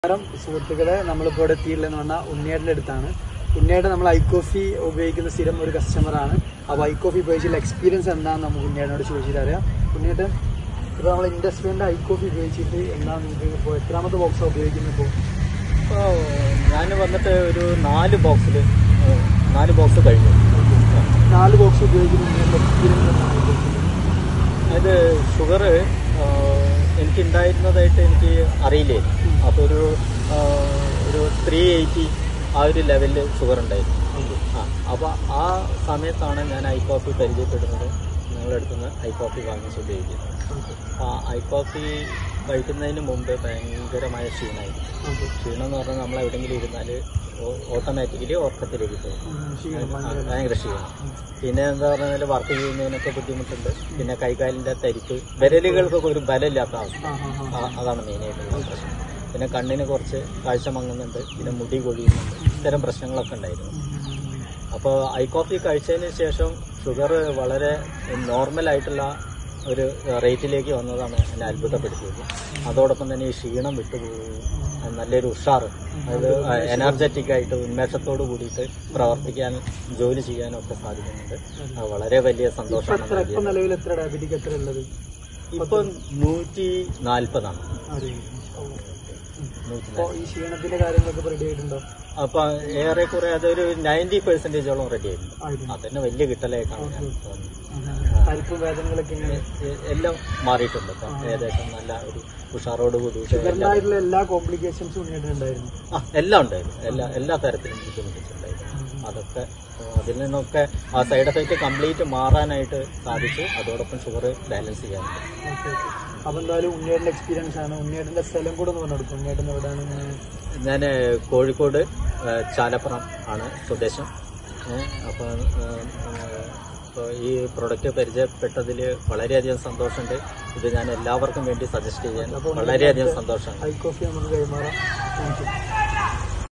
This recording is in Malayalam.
നമസ്കാരം സുഹൃത്തുക്കളെ നമ്മളിപ്പോൾ ഇവിടെ എത്തിയിട്ടുള്ളതെന്ന് പറഞ്ഞാൽ ഉണ്ണിയേട്ടൻ്റെ അടുത്താണ് ഉണ്ണിയേട്ടൻ നമ്മൾ ഐ കോഫി ഉപയോഗിക്കുന്ന സ്ഥിരം ഒരു കസ്റ്റമറാണ് അപ്പോൾ ഐ കോഫി ഉപയോഗിച്ചുള്ള എക്സ്പീരിയൻസ് എന്താണെന്ന് നമുക്ക് ഉണ്ണിയേട്ടനോട് ചോദിച്ചിട്ട് അറിയാം ഉണ്ണിയേട്ടൻ ഇപ്പോൾ നമ്മൾ ഇൻഡസ്ട്രിയുടെ ഐ കോഫി ഉപയോഗിച്ചിട്ട് എന്താണ് നിങ്ങൾക്ക് ഇപ്പോൾ എത്രാമത്തെ ബോക്സാണ് ഉപയോഗിക്കുന്നത് ഇപ്പോൾ ഇപ്പോൾ ഞാൻ വന്നിട്ട് ഒരു നാല് ബോക്സിൽ നാല് ബോക്സ് കഴിഞ്ഞു നാല് ബോക്സ് ഉപയോഗിക്കുന്ന ഉണ്ണിയേട്ടൻ്റെ എക്സ്പീരിയൻസ് എന്താണ് ഐ കോഫി അത് ഷുഗർ എനിക്ക് ഉണ്ടായിരുന്നതായിട്ട് എനിക്ക് അറിയില്ലായിരുന്നു അപ്പോൾ ഒരു ആ, ഒരു ത്രീ എയ്റ്റി ആ ഒരു ലെവലിൽ ഷുഗർ ഉണ്ടായിരുന്നു ആ അപ്പോൾ ആ സമയത്താണ് ഞാൻ ഐ കോഫി പരിചയപ്പെടുന്നത് നിങ്ങളുടെ അടുത്ത് നിന്ന് ഐ കോഫി വാങ്ങിച്ച് ഉപയോഗിക്കുന്നത് ആ ഐ കോഫി കഴിക്കുന്നതിന് മുമ്പ് ഭയങ്കരമായ ക്ഷീണമായിരുന്നു ക്ഷീണം എന്ന് പറഞ്ഞാൽ നമ്മൾ എവിടെയെങ്കിലും ഇരുന്നാൽ ഓട്ടോമാറ്റിക്കലി ഉറക്കത്തിലേക്ക് പോകും ആ, ഭയങ്കര ക്ഷീണം പിന്നെ എന്താ പറഞ്ഞാൽ വർക്ക് ചെയ്യുന്നതിനൊക്കെ ബുദ്ധിമുട്ടുണ്ട് പിന്നെ കൈകാലിൻ്റെ തരിപ്പ് വിരലുകൾക്കൊക്കെ ഒരു ബലമില്ലാത്ത അവസ്ഥ ആ, അതാണ് മെയിനായിട്ടുള്ള പ്രശ്നം പിന്നെ കണ്ണിന് കുറച്ച് കാഴ്ച മങ്ങുന്നുണ്ട് പിന്നെ മുടി കൊഴിയുന്നുണ്ട് ഇത്തരം പ്രശ്നങ്ങളൊക്കെ ഉണ്ടായിരുന്നു അപ്പോൾ ഐ കോഫി കഴിച്ചതിന് ശേഷം ഷുഗർ വളരെ നോർമൽ ആയിട്ടുള്ള ഒരു റേറ്റിലേക്ക് വന്നതാണ് എന്നെ അത്ഭുതപ്പെടുത്തിയത് അതോടൊപ്പം തന്നെ ഈ ക്ഷീണം വിട്ടുപോകുകയും നല്ലൊരു ഉഷാർ അതായത് എനർജറ്റിക് ആയിട്ട് ഉന്മേഷത്തോട് കൂടിയിട്ട് പ്രവർത്തിക്കാൻ ജോലി ചെയ്യാനും ഒക്കെ സാധിക്കുന്നുണ്ട് അത് വളരെ വലിയ ഇപ്പം സന്തോഷമാണ് എത്ര ഇപ്പം നൽകിയത്. നിലവിൽ എത്ര ഡയബറ്റിക് എത്ര ഉള്ളത് ഇപ്പം നൂറ്റി നാൽപ്പതാണ് അറിയില്ല നൂറ്റി അപ്പോൾ ഈ ക്ഷീണത്തിന്റെ കാര്യങ്ങളൊക്കെ റെഡി ആയിട്ടുണ്ടോ അപ്പൊ ഏറെക്കുറെ അതൊരു നയൻറ്റി പെർസെന്റേജോളം റെഡി ആയിരുന്നു ആയിരുന്നു അതന്നെ വലിയ കിട്ടലായിട്ടാണ് ഞാൻ തോന്നുന്നത് പരിപ്പും വേദനകളൊക്കെ ഇങ്ങനെ എ- എല്ലാം മാറിയിട്ടുണ്ട് ഇപ്പം ഏകദേശം നല്ല ഒരു ഉഷാറോട് കൂടിയിട്ട് എല്ലാം ഷുഗറിനായിട്ടുള്ള എല്ലാ കോംപ്ലിക്കേഷൻസും ഉണ്ണിയിട്ടുണ്ടായിരുന്നു ആ എല്ലാം ഉണ്ടായിരുന്നു എല്ലാ എല്ലാ തരത്തിലും ബുദ്ധിമുട്ടിച്ചുണ്ടായിരുന്നു അതൊക്കെ ഏഹ്, അതിൽ നിന്നൊക്കെ ആ സൈഡ് എഫക്റ്റ് കംപ്ലീറ്റ് മാറാനായിട്ട് സാധിച്ചു അതോടൊപ്പം ഷുഗർ ബാലൻസ് ചെയ്യാനുണ്ട് ഓക്കെ ഓക്കെ അപ്പൊ എന്തായാലും ഉണ്ണിയേട്ടന്റെ എക്സ്പീരിയൻസ് ആണ് ഉണ്ണിയേട്ടന്റെ സ്ഥലം കൂടെ ഒന്ന് പറഞ്ഞു കൊടുക്കും ഉണ്ണിയേട്ടൻ എവിടെയാണ് ഇങ്ങനെ ഞാൻ കോഴിക്കോട് ഏഹ്, ചാലപ്പുറം ആണ് സ്വദേശം ഏഹ്, അപ്പോൾ ഏഹ്, ഏഹ്, അപ്പോൾ ഈ പ്രൊഡക്റ്റ് പരിചയപ്പെട്ടതിൽ വളരെയധികം സന്തോഷമുണ്ട് ഇത് ഞാൻ എല്ലാവർക്കും വേണ്ടി സജസ്റ്റ് ചെയ്യാൻ വളരെയധികം സന്തോഷമാണ് ഹൈ കോഫി നമുക്ക് കൈമാറാം താങ്ക് യു